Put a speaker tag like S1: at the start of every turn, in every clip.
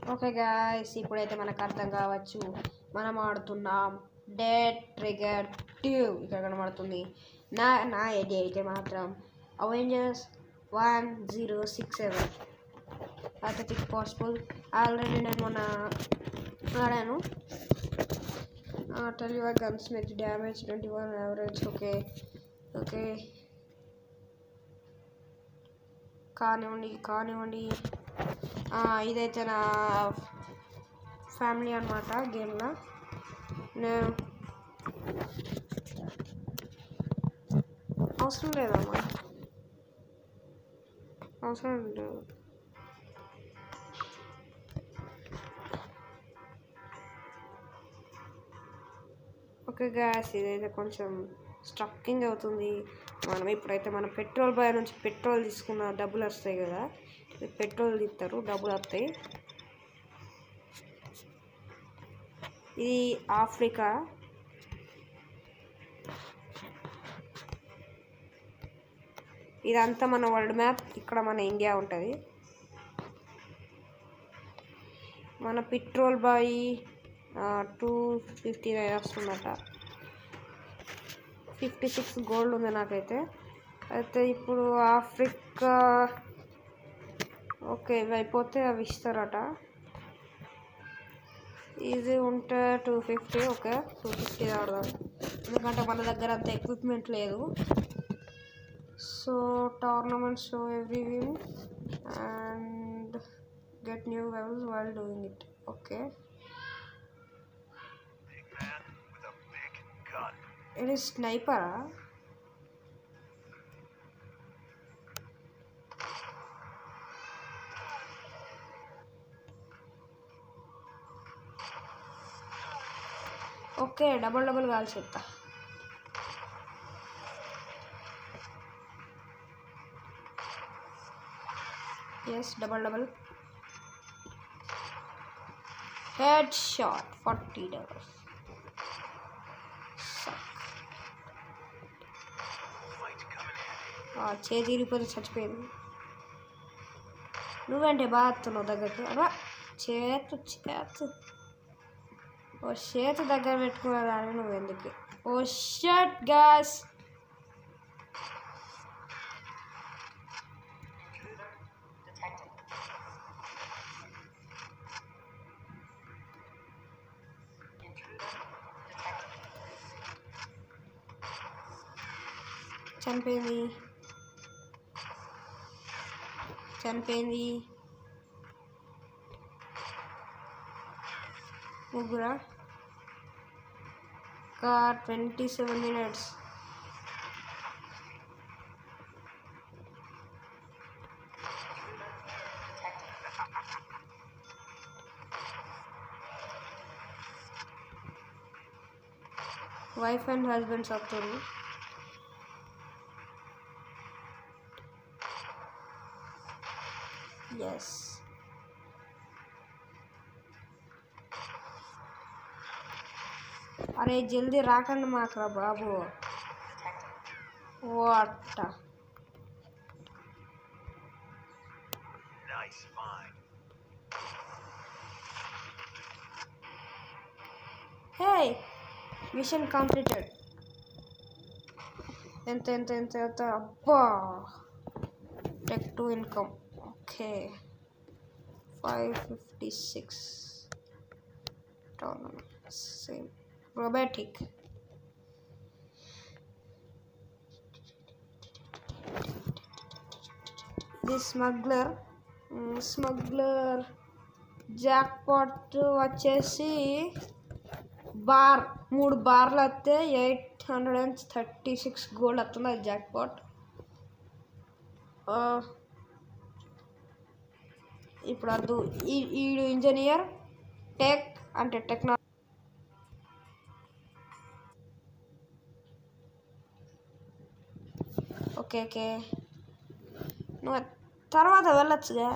S1: Okay guys ఇప్పుడైతే మనకు అర్థం కావచ్చు మనం ఆడుతున్నాం డెడ్ ట్రిగర్ ట్యూ ఇక్కడ కనబడుతుంది నా నా ఐడియా అయితే మాత్రం Avengers one zero six seven అయితే ఇట్ పాసిబుల్ ఆల్రెడీ నేను మొన్న ఆడాను tell your guns make damage twenty one average okay okay కానివ్వండి కానివ్వండి ఆ, ఇదైతే నా ఫ్యామిలీ అనమాట గేమ్లో నేను అవసరం లేదమ్మా అవసరం లేదు ఓకే గ్యాస్ ఇదైతే కొంచెం స్ట్రక్కింగ్ అవుతుంది మనం ఇప్పుడైతే మనం పెట్రోల్ బాయ్ నుంచి పెట్రోల్ తీసుకున్న డబ్బులు వస్తాయి కదా ఇది పెట్రోల్ తీస్తారు డబ్బులు వస్తాయి ఇది ఆఫ్రికా ఇదంతా మన వరల్డ్ మ్యాప్ ఇక్కడ మన ఇండియా ఉంటుంది మన petrol boy two fifty nine వస్తుందట ఫిఫ్టీ సిక్స్ గోల్డ్ ఉంది నాకైతే అయితే ఇప్పుడు ఆఫ్రికా ఓకే ఇవి అయిపోతే అవి ఇస్తారట ఇది ఉంటే two fifty okay two fifty ఆడదాం ఎందుకంటే మన దగ్గర అంత ఎక్విప్మెంట్ లేదు so tournament show every win and get new levels while doing it okay
S2: Big man with a big gun.
S1: ఇది స్నైపరా ఓకే డబల్ డబల్ కాల్ చెప్తా yes double double head shot forty dollars
S2: Fight coming in.
S1: ఆ చేతి ఇరిగిపోతే చచ్చిపోయింది నువ్వేంటే బాగా వస్తున్నావు దగ్గరికి అబ్బా చేతు చేతు ఓ చేతు దగ్గర పెట్టుకున్నదాన్ని నువ్వు ఎందుకు ఓ షర్ట్ గ్యాస్ చనిపోయింది చనిపోయింది ముగ్గురా ఇంకా twenty seven minutes wife and husbands వస్తారు ఎస్ అరే జల్దీ రాకండి మాకురా బాబు ఓ అట్ట
S2: Nice find.
S1: Hey mission completed ఎంత ఎంత ఎంత ఎంత అబ్బా tech to income okay five fifty six tournament same robotic ఇది స్మగ్లర్ స్మగ్లర్ జాక్పాట్ వచ్చేసి బార్ మూడు బార్లు వస్తే eight hundred and thirty six gold వస్తుంది అది జాక్పాట్ ఇప్పుడు అద్దు ఈ ఈడు ఇంజనీర్ టెక్ అంటే టెక్నాలజీ ఓకే ఓకే నువ్వు తర్వాత వెళ్ళొచ్చుగా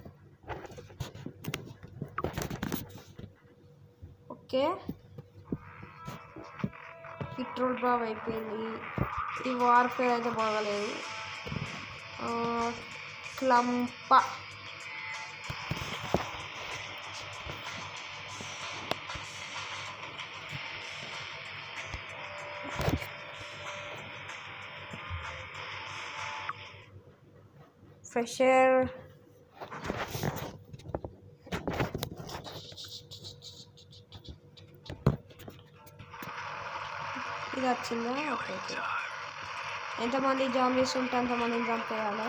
S1: ఓకే పెట్రోల్ బాబు అయిపోయింది ఈ వార్ఫేర్ అయితే బాగలేదు క్లంప ఫ్రెష్ ఎయిర్ ఇది వచ్చిందా ఓకే ఓకే ఎంతమంది జాంబీస్ ఉంటే అంతమందిని చంపేయాలి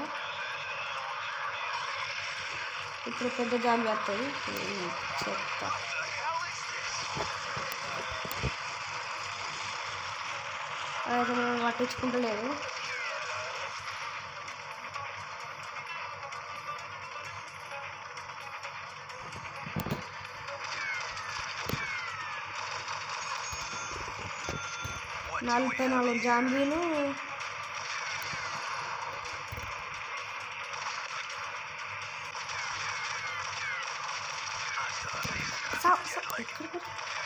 S1: ఇప్పుడు పెద్ద జాంబీ వస్తుంది ఇది చెప్తా అదైతే మనం పట్టించుకుంటలేదు నలభై నాలుగు జాంబీలు సా- సా- ఎక్కడికి?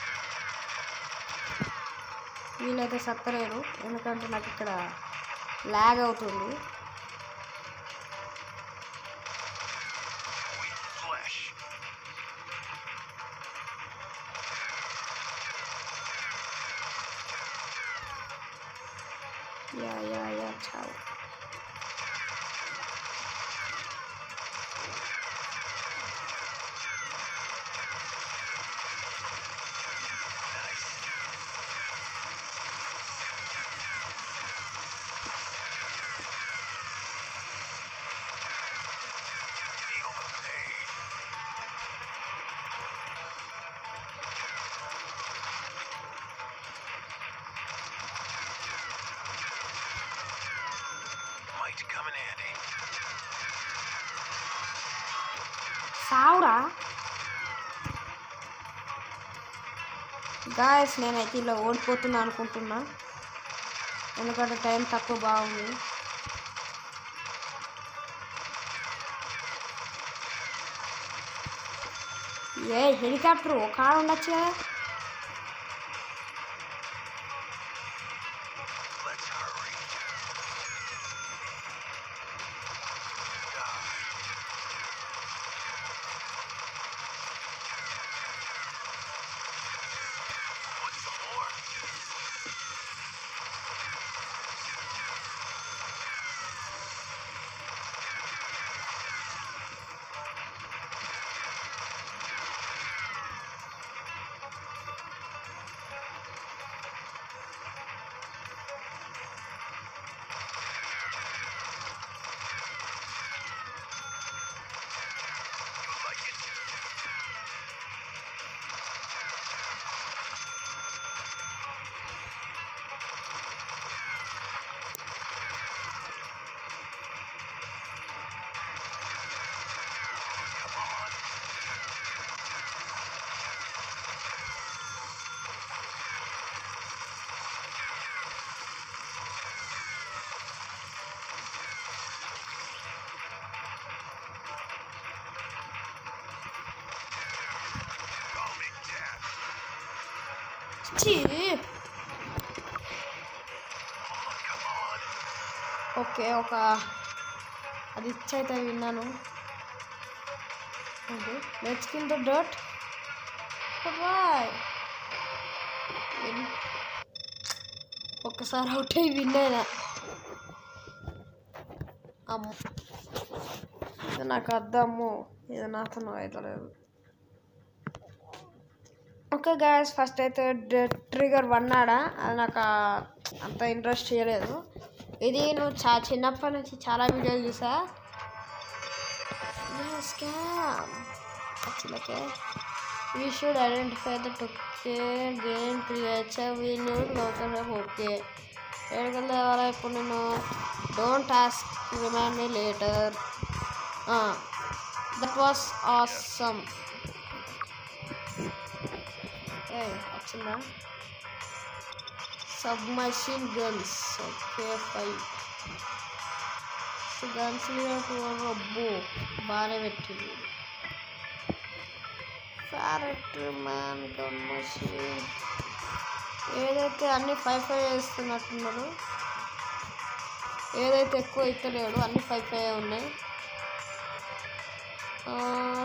S1: వీళ్ళైతే సత్తలేరు ఎందుకంటే నాకు ఇక్కడ లాగ్ అవుతుంది
S2: Flesh.
S1: యా యా యా చాలు
S2: Feel the pain. Might come in handy.
S1: సావురా గాయస్ నేనైతే ఇలా ఓడిపోతున్నా అనుకుంటున్నా ఎందుకంటే టైం తక్కువ బాగుంది ఏ హెలికాప్టర్ ఒక ఆడ ఉండొచ్చు కదా
S2: Let's hurry. Want some more? You like it? Come on. Call me Dad.
S1: ఛీ!
S2: Come on.
S1: ఓకే ఒక అది ఇచ్చైతే విన్నాను let's kill the dud boy ఒక్కసారి అవుట్ అయి విన్నాయినా అమ్మ ఇది నాకు అద్దమ్ము ఇది నాతో అవుతలేదు ఓకే గ్యాస్ ఫస్ట్ అయితే ట్రిగర్ వన్ ఆడా అది నాకు ఆ అంత ఇంట్రెస్ట్ చేయలేదు ఇది నువ్వు చా చిన్నప్పటి నుంచి చాలా వీడియోలు చూసా okay we should identify the టొక్కే gain creature we new local okay ఎక్కడికి వెళ్ళాలా ఇప్పుడు నేను don't ask remind me later that was awesome ఏ వచ్చిందా submachine guns okay five guns మీద అబ్బో బాగానే పెట్టింది క్యారెట్ మ్యాన్ గన్ మషిన్ ఏదైతే అన్ని ఫైవ్ ఫైవ్ వేస్తున్నట్టున్నాడు ఏదైతే ఎక్కువ ఇస్తలేడు అన్ని ఫైవ్ ఫైవ్ ఉన్నాయి ఆ,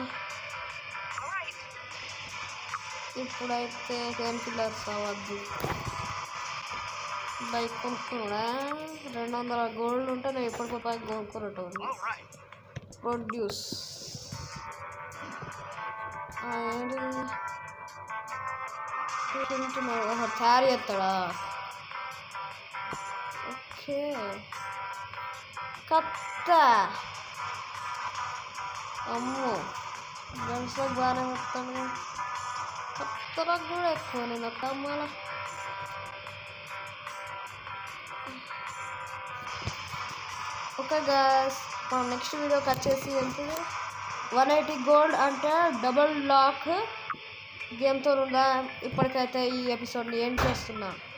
S1: ఇప్పుడైతే టెన్ కిల్లర్స్ అవ్వద్దు బైక్ కొనుక్కున్నా రెండు వందల గోల్డ్ ఉంటే నేను ఎప్పటికో పైకి కొనుక్కున్నట్టు
S2: All right.
S1: ప్రొడ్యూస్ తింటున్నాడు ఓహో తయారు చేస్తాడా ఓకే కత్త అమ్మో గన్స్లకు బాగానే వస్తాను కత్తలకు కూడా ఎక్కువ నేను కమ్మల ఓకే గాస్ మనం నెక్స్ట్ వీడియోకి వచ్చేసి ఎంత వన్ ఎయిటీ గోల్డ్ అంటే డబుల్ లాక్ గేమ్తో ఉందా ఇప్పటికైతే ఈ ఎపిసోడ్ని ఏం చేస్తున్నా